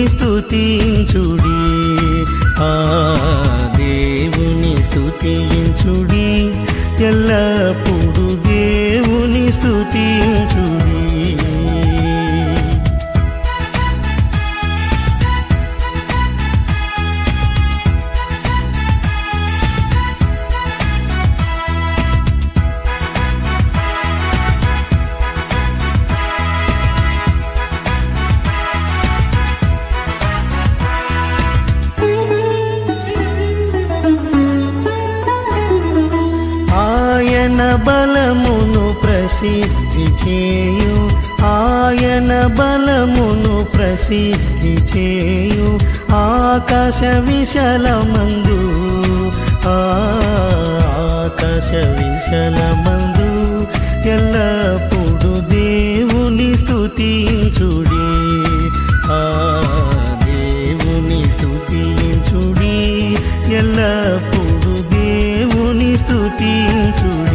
స్తుతించుడి ఆ దేవుని స్తుతించుడి ఎల్లప్పుడు దేవుని స్తుతించుడి ఆయన బలమును ప్రసిద్ధి చేయు ఆయన బలమును ప్రసిద్ధి చేయు ఆకాశ విశలమందు ఆ, ఆకాశ విశలమందు ఎల్లప్పుడు దేవుని స్తుతించుడి ఆ దేవుని స్తుతించుడి ఎల్లప్పుడు దేవుని స్తుతించుడి